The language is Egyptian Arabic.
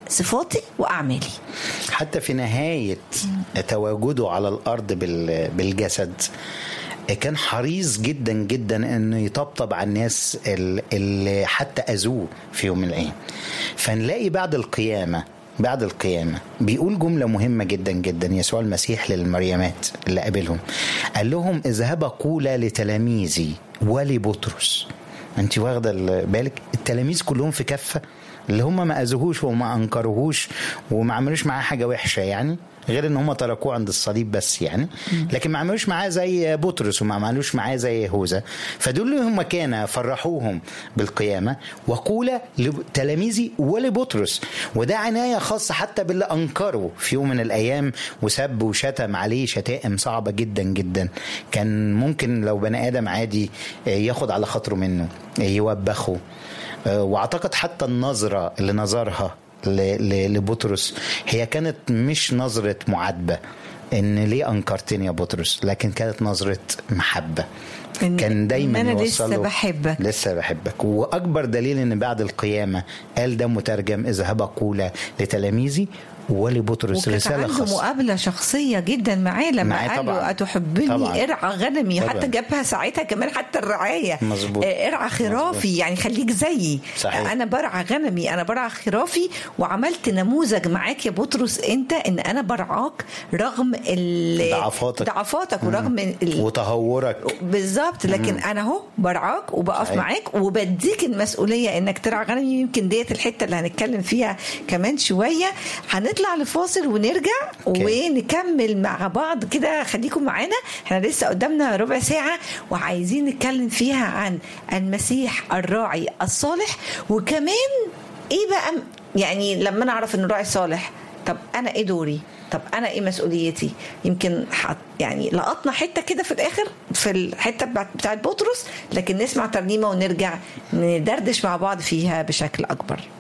صفاتي واعمالي حتى في نهاية تواجده على الأرض بال- بالجسد كان حريص جدا جدا انه يطبطب على الناس ال- اللي حتى اذوه في يوم من الايام فنلاقي بعد القيامه بعد القيامة بيقول جملة مهمة جدا جدا يسوع المسيح للمريمات اللي قابلهم قال لهم اذهبا قولا لتلاميذي ولبطرس انت واخدة بالك التلاميذ كلهم في كفة اللي هم ما اذوهوش وما انكروهوش وما عملوش معاه حاجة وحشة يعني غير ان هم تركوه عند الصليب بس يعني لكن ما عملوش معاه زي بطرس وما عملوش معاه زي يهوذا فدول اللي هم كان فرحوهم بالقيامه وقول لتلاميذي ولبطرس وده عنايه خاصه حتى باللي انكروا في يوم من الايام وسب وشتم عليه شتائم صعبه جدا جدا كان ممكن لو بني ادم عادي ياخد على خاطره منه يوبخه واعتقد حتى النظره اللي نظرها ل- ل- لبطرس هي كانت مش نظرة معاتبة ان ليه انكرتني يا بطرس لكن كانت نظرة محبة إن- كان دايما إن أنا يوصله لسه بحبك. لسه بحبك واكبر دليل ان بعد القيامة قال ده مترجم اذهب قولا لتلاميذي ولبطرس وكانت رسالة عنده خاصة مقابله شخصيه جدا معاه لما معاه قال له طبعاً. اتحبني طبعاً. ارعى غنمي طبعاً. حتى جابها ساعتها كمان حتى الرعايه مظبوط. آه، ارعى خرافي مظبوط. يعني خليك زيي صحيح. انا برعى غنمي انا برعى خرافي وعملت نموذج معاك يا بطرس انت ان انا برعاك رغم ال- ضعفاتك. ضعفاتك ورغم ال- وتهورك بالظبط لكن انا اهو برعاك وبقف صحيح. معاك وبديك المسؤوليه انك ترعى غنمي يمكن ديت الحته اللي هنتكلم فيها كمان شويه هنطلع لفاصل ونرجع أوكي. ونكمل مع بعض كده خليكم معانا احنا لسه قدامنا ربع ساعه وعايزين نتكلم فيها عن المسيح الراعي الصالح وكمان ايه بقى يعني لما انا اعرف ان الراعي صالح طب انا ايه دوري طب انا ايه مسؤوليتي يمكن حط يعني لقطنا حته كده في الاخر في الحته بتاعت بتاعت بطرس لكن نسمع ترنيمه ونرجع ندردش مع بعض فيها بشكل اكبر